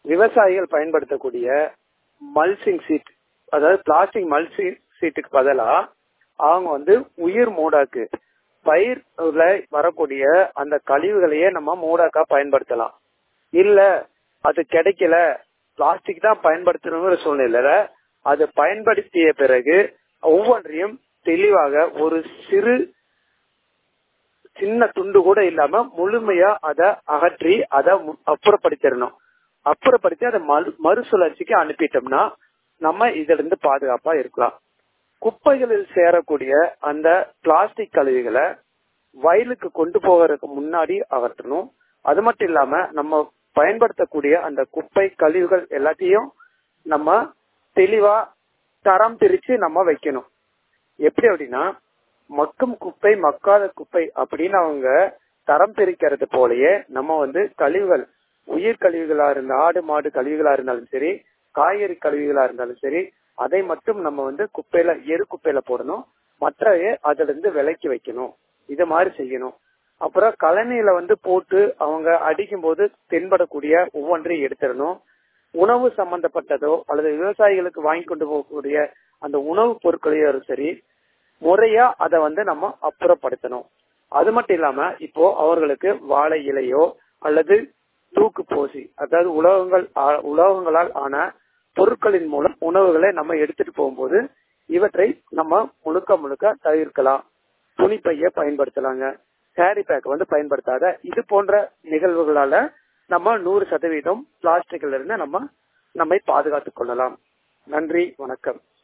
விவசாயிகள் பயன்படுத்தக்கூடிய mulching sheet அதாவது பிளாஸ்டிக் மல்சிங் சீட்டுக்கு பதிலா அவங்க வந்து உயிர் மூடாக்கு பயிர்ல வரக்கூடிய அந்த கழிவுகளையே நம்ம மூடாக்கா பயன்படுத்தலாம் இல்ல அது கிடைக்கல பிளாஸ்டிக் தான் பயன்படுத்தணுங்கிற சூழ்நிலையில அது பயன்படுத்திய பிறகு ஒவ்வொன்றையும் தெளிவாக ஒரு சிறு சின்ன துண்டு கூட இல்லாம முழுமையா அதை அகற்றி அதை அப்புறப்படுத்திடணும் அப்புறப்படுத்தி அதை மறு மறுசுழற்சிக்கு அனுப்பிட்டோம்னா நம்ம இதுல இருந்து பாதுகாப்பா இருக்கலாம் குப்பைகளில் சேரக்கூடிய அந்த பிளாஸ்டிக் கழிவுகளை வயலுக்கு கொண்டு போகிறதுக்கு முன்னாடி அகற்றணும் அது மட்டும் இல்லாம நம்ம பயன்படுத்தக்கூடிய அந்த குப்பை கழிவுகள் எல்லாத்தையும் நம்ம தெளிவா தரம் பிரிச்சு நம்ம வைக்கணும் எப்படி அப்படின்னா மக்கும் குப்பை மக்காத குப்பை அப்படின்னு அவங்க தரம் பிரிக்கிறது போலயே நம்ம வந்து கழிவுகள் உயிர் கழிவுகளா இருந்த ஆடு மாடு கழிவுகளா இருந்தாலும் சரி காய்கறி கழிவுகளா இருந்தாலும் சரி அதை மட்டும் நம்ம வந்து குப்பையில எரு குப்பையில போடணும் மற்றைய அதுல இருந்து விலக்கி வைக்கணும் இது மாதிரி செய்யணும் அப்புறம் கழனியில வந்து போட்டு அவங்க அடிக்கும் போது தென்படக்கூடிய ஒவ்வொன்றையும் எடுத்துடணும் உணவு சம்பந்தப்பட்டதோ அல்லது விவசாயிகளுக்கு வாங்கி கொண்டு போகக்கூடிய அந்த உணவுப் பொருட்களையோ சரி முறையா அதை வந்து நம்ம அப்புறப்படுத்தணும் அது மட்டும் இல்லாம இப்போ அவர்களுக்கு வாழை இலையோ அல்லது தூக்கு போசி அதாவது உலோகங்கள் உலோகங்களால் ஆன பொருட்களின் மூலம் உணவுகளை நம்ம எடுத்துட்டு போகும்போது இவற்றை நம்ம முழுக்க முழுக்க தவிர்க்கலாம் துணிப்பைய பயன்படுத்தலாங்க கேரி பேக் வந்து பயன்படுத்தாத இது போன்ற நிகழ்வுகளால நம்ம நூறு சதவீதம் பிளாஸ்டிக்ல இருந்து நம்ம நம்மை பாதுகாத்துக் கொள்ளலாம் நன்றி வணக்கம்